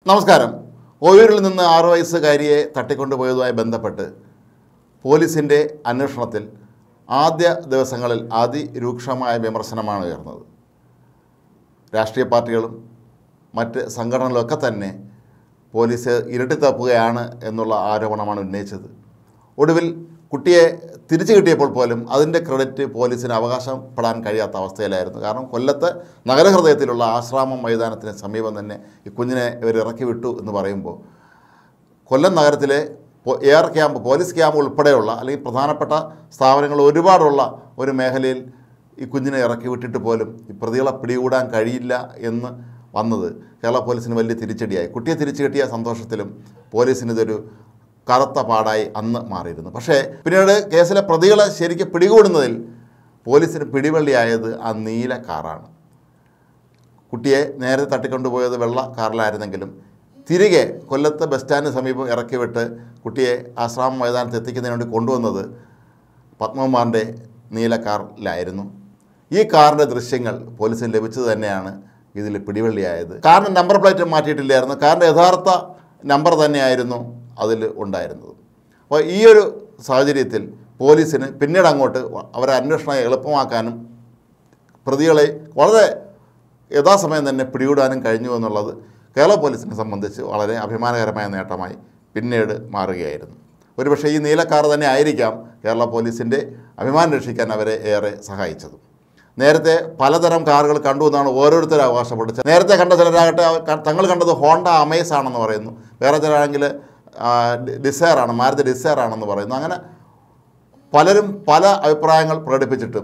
നമസ്കാരം ഓയൂരിൽ നിന്ന് ആറു വയസ്സുകാരിയെ തട്ടിക്കൊണ്ടുപോയതുമായി ബന്ധപ്പെട്ട് പോലീസിൻ്റെ അന്വേഷണത്തിൽ ആദ്യ ദിവസങ്ങളിൽ അതിരൂക്ഷമായ വിമർശനമാണ് ഉയർന്നത് രാഷ്ട്രീയ പാർട്ടികളും മറ്റ് സംഘടനകളൊക്കെ തന്നെ പോലീസ് ഇരട്ടിത്തപ്പുകയാണ് എന്നുള്ള ആരോപണമാണ് ഉന്നയിച്ചത് ഒടുവിൽ കുട്ടിയെ തിരിച്ചു കിട്ടിയപ്പോൾ പോലും അതിൻ്റെ ക്രെഡിറ്റ് പോലീസിന് അവകാശപ്പെടാൻ കഴിയാത്ത അവസ്ഥയിലായിരുന്നു കാരണം കൊല്ലത്ത് നഗരഹൃദയത്തിലുള്ള ആശ്രാമം മൈതാനത്തിന് സമീപം തന്നെ ഈ കുഞ്ഞിനെ ഇവർ ഇറക്കി വിട്ടു എന്ന് പറയുമ്പോൾ കൊല്ലം നഗരത്തിലെ പോ- എയർ ക്യാമ്പ് പോലീസ് ക്യാമ്പ് ഉൾപ്പെടെയുള്ള അല്ലെങ്കിൽ പ്രധാനപ്പെട്ട സ്ഥാപനങ്ങൾ ഒരുപാടുള്ള ഒരു മേഖലയിൽ ഈ കുഞ്ഞിനെ ഇറക്കി വിട്ടിട്ട് പോലും ഈ പ്രതികളെ പിടികൂടാൻ കഴിയില്ല എന്ന് വന്നത് കേരള പോലീസിന് വലിയ തിരിച്ചടിയായി കുട്ടിയെ തിരിച്ചു കിട്ടിയ സന്തോഷത്തിലും പോലീസിന് ഇതൊരു കറുത്ത പാടായി അന്ന് മാറിയിരുന്നു പക്ഷേ പിന്നീട് കേസിലെ പ്രതികളെ ശരിക്കും പിടികൂടുന്നതിൽ പോലീസിന് പിടിവള്ളിയായത് ആ നീല കാറാണ് കുട്ടിയെ നേരത്തെ തട്ടിക്കൊണ്ടുപോയത് വെള്ള കാറിലായിരുന്നെങ്കിലും തിരികെ കൊല്ലത്ത് ബസ് സ്റ്റാൻഡിന് സമീപം ഇറക്കി വിട്ട് കുട്ടിയെ ആശ്രാമം മൈതാനത്ത് എത്തിക്കുന്നതിന് വേണ്ടി കൊണ്ടുവന്നത് പത്മകുമാറിൻ്റെ നീല കാറിലായിരുന്നു ഈ കാറിൻ്റെ ദൃശ്യങ്ങൾ പോലീസിന് ലഭിച്ചത് തന്നെയാണ് ഇതിൽ പിടിവള്ളിയായത് കാറിൻ്റെ നമ്പർ പ്ലേറ്റ് മാറ്റിയിട്ടില്ലായിരുന്നു കാറിൻ്റെ യഥാർത്ഥ നമ്പർ തന്നെയായിരുന്നു അതിൽ ഉണ്ടായിരുന്നത് അപ്പോൾ ഈ ഒരു സാഹചര്യത്തിൽ പോലീസിന് പിന്നീട് അങ്ങോട്ട് അവരെ അന്വേഷണം എളുപ്പമാക്കാനും പ്രതികളെ വളരെ യഥാസമയം തന്നെ പിടികൂടാനും കഴിഞ്ഞു എന്നുള്ളത് കേരള പോലീസിനെ സംബന്ധിച്ച് വളരെ അഭിമാനകരമായ നേട്ടമായി പിന്നീട് മാറുകയായിരുന്നു ഒരുപക്ഷേ ഈ നീലക്കാർ തന്നെ ആയിരിക്കാം കേരള പോലീസിൻ്റെ അഭിമാനം രക്ഷിക്കാൻ അവരെ ഏറെ സഹായിച്ചത് നേരത്തെ പലതരം കാറുകൾ കണ്ടു എന്നാണ് ഓരോരുത്തരും അവകാശപ്പെട്ടത് നേരത്തെ കണ്ട ചിലരാകട്ടെ അവർ ക- തങ്ങൾ കണ്ടത് ഹോണ്ട അമേസ് ആണെന്ന് പറയുന്നു വേറെ ചിലരാണെങ്കിൽ ഡിസയർ ആണ് മാരുതി ഡിസയർ ആണെന്ന് പറയുന്നു അങ്ങനെ പലരും പല അഭിപ്രായങ്ങൾ പ്രകടിപ്പിച്ചിട്ടും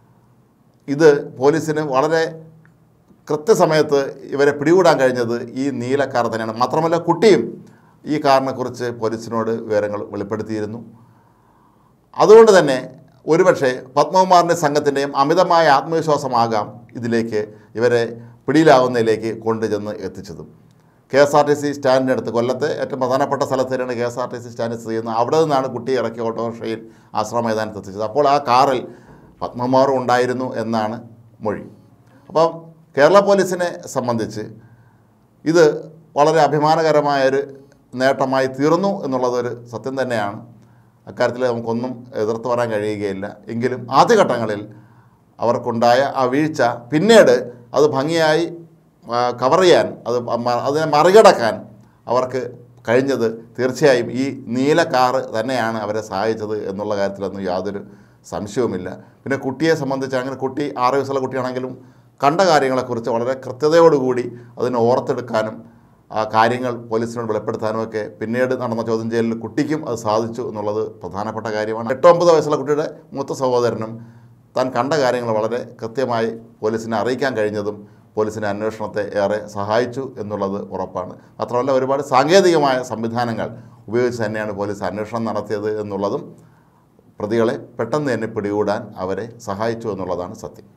ഇത് പോലീസിന് വളരെ കൃത്യസമയത്ത് ഇവരെ പിടികൂടാൻ കഴിഞ്ഞത് ഈ നീല കാർ തന്നെയാണ് മാത്രമല്ല കുട്ടിയും ഈ കാറിനെക്കുറിച്ച് പോലീസിനോട് വിവരങ്ങൾ വെളിപ്പെടുത്തിയിരുന്നു അതുകൊണ്ട് തന്നെ ഒരുപക്ഷെ പത്മകുമാറിൻ്റെ സംഘത്തിൻ്റെയും അമിതമായ ആത്മവിശ്വാസമാകാം ഇതിലേക്ക് ഇവരെ പിടിയിലാവുന്നതിലേക്ക് കൊണ്ടുചെന്ന് എത്തിച്ചതും K S R T C സ്റ്റാൻഡിനടുത്ത് കൊല്ലത്തെ ഏറ്റവും പ്രധാനപ്പെട്ട സ്ഥലത്ത് തന്നെയാണ് K S R T C stand സ്ഥിതി ചെയ്യുന്നത് അവിടെ നിന്നാണ് കുട്ടിയെ ഇറക്കി ഓട്ടോറിക്ഷയിൽ ആശ്രമ മൈതാനത്ത് എത്തിച്ചത് അപ്പോൾ ആ കാറിൽ പത്മകുമാറും ഉണ്ടായിരുന്നു എന്നാണ് മൊഴി അപ്പം കേരള പോലീസിനെ സംബന്ധിച്ച് ഇത് വളരെ അഭിമാനകരമായൊരു നേട്ടമായി തീർന്നു എന്നുള്ളതൊരു സത്യം തന്നെയാണ് അക്കാര്യത്തിൽ നമുക്കൊന്നും എതിർത്ത് പറയാൻ കഴിയുകയില്ല എങ്കിലും ആദ്യഘട്ടങ്ങളിൽ അവർക്കുണ്ടായ ആ വീഴ്ച പിന്നീട് അത് ഭംഗിയായി കവർ ചെയ്യാൻ അത് മ- അതിനെ മറികടക്കാൻ അവർക്ക് കഴിഞ്ഞത് തീർച്ചയായും ഈ നീല കാറ് തന്നെയാണ് അവരെ സഹായിച്ചത് എന്നുള്ള കാര്യത്തിലൊന്നും യാതൊരു സംശയവുമില്ല പിന്നെ കുട്ടിയെ സംബന്ധിച്ച് അങ്ങനെ കുട്ടി ആറ് വയസ്സുള്ള കുട്ടിയാണെങ്കിലും കണ്ട കാര്യങ്ങളെക്കുറിച്ച് വളരെ കൃത്യതയോടുകൂടി അതിനെ ഓർത്തെടുക്കാനും ആ കാര്യങ്ങൾ പോലീസിനോട് വെളിപ്പെടുത്താനും ഒക്കെ പിന്നീട് നടന്ന ചോദ്യം ചെയ്യലിൽ കുട്ടിക്കും അത് സാധിച്ചു എന്നുള്ളത് പ്രധാനപ്പെട്ട കാര്യമാണ് എട്ടോ ഒമ്പത് വയസ്സുള്ള കുട്ടിയുടെ മൂത്ത സഹോദരനും താൻ കണ്ട കാര്യങ്ങൾ വളരെ കൃത്യമായി പോലീസിനെ അറിയിക്കാൻ കഴിഞ്ഞതും പോലീസിൻ്റെ അന്വേഷണത്തെ ഏറെ സഹായിച്ചു എന്നുള്ളത് ഉറപ്പാണ് മാത്രമല്ല ഒരുപാട് സാങ്കേതികമായ സംവിധാനങ്ങൾ ഉപയോഗിച്ച് തന്നെയാണ് പോലീസ് അന്വേഷണം നടത്തിയത് എന്നുള്ളതും പ്രതികളെ പെട്ടെന്ന് തന്നെ പിടികൂടാൻ അവരെ സഹായിച്ചു എന്നുള്ളതാണ് സത്യം